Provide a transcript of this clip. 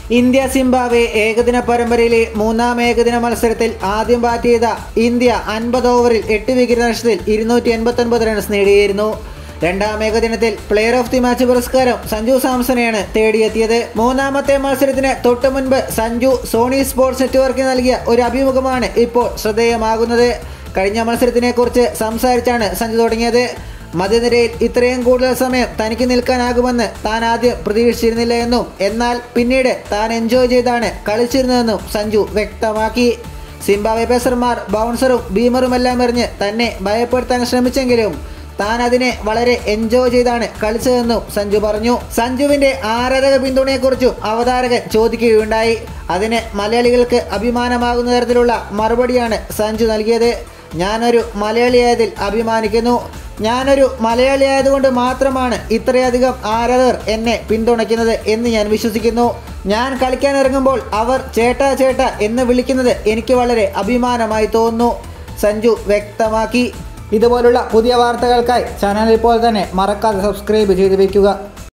India Zimbabwe ഏകദിന പരമ്പരയിലെ മൂന്നാം ഏകദിന മത്സരത്തിൽ ആദ്യം ബാറ്റ് ചെയ്ത ഇന്ത്യ അൻപത് ഓവറിൽ എട്ട് വിക്കറ്റ് നഷ്ടത്തിൽ ഇരുന്നൂറ്റി എൺപത്തൊൻപത് റൺസ് നേടിയിരുന്നു രണ്ടാം ഏകദിനത്തിൽ പ്ലെയർ ഓഫ് ദി മാച്ച് പുരസ്കാരം സഞ്ജു സാംസണെയാണ് തേടിയെത്തിയത് മൂന്നാമത്തെ മത്സരത്തിന് തൊട്ടു മുൻപ് സഞ്ജു സോണി സ്പോർട്സ് നെറ്റ്വർക്കിന് നൽകിയ ഒരു അഭിമുഖമാണ് ഇപ്പോൾ ശ്രദ്ധേയമാകുന്നത് കഴിഞ്ഞ മത്സരത്തിനെ കുറിച്ച് സംസാരിച്ചാണ് സഞ്ജു തുടങ്ങിയത് മധ്യനിരയിൽ ഇത്രയും കൂടുതൽ സമയം തനിക്ക് നിൽക്കാനാകുമെന്ന് താൻ ആദ്യം പ്രതീക്ഷിച്ചിരുന്നില്ല എന്നും എന്നാൽ പിന്നീട് താൻ എൻജോയ് ചെയ്താണ് കളിച്ചിരുന്നതെന്നും സഞ്ജു വ്യക്തമാക്കി സിംബാബ്വെ പേസർമാർ ബൗൺസറും ബീമറുമെല്ലാം എറിഞ്ഞ് തന്നെ ഭയപ്പെടുത്താൻ ശ്രമിച്ചെങ്കിലും താൻ അതിനെ വളരെ എൻജോയ് ചെയ്താണ് കളിച്ചതെന്നും സഞ്ജു പറഞ്ഞു സഞ്ജുവിന്റെ ആരാധക പിന്തുണയെക്കുറിച്ചും അവതാരകൻ ചോദിക്കുകയുണ്ടായി അതിന് മലയാളികൾക്ക് അഭിമാനമാകുന്ന തരത്തിലുള്ള മറുപടിയാണ് സഞ്ജു നൽകിയത് ഞാനൊരു മലയാളിയായതിൽ അഭിമാനിക്കുന്നു ഞാനൊരു മലയാളി ആയതുകൊണ്ട് മാത്രമാണ് ഇത്രയധികം ആരാധകർ എന്നെ പിന്തുണയ്ക്കുന്നത് എന്ന് ഞാൻ വിശ്വസിക്കുന്നു ഞാൻ കളിക്കാൻ ഇറങ്ങുമ്പോൾ അവർ ചേട്ടാ ചേട്ടാ എന്ന് വിളിക്കുന്നത് എനിക്ക് വളരെ അഭിമാനമായി തോന്നുന്നു സഞ്ജു വ്യക്തമാക്കി ഇതുപോലുള്ള പുതിയ വാർത്തകൾക്കായി ചാനൽ ഇപ്പോൾ തന്നെ മറക്കാതെ സബ്സ്ക്രൈബ് ചെയ്ത് വയ്ക്കുക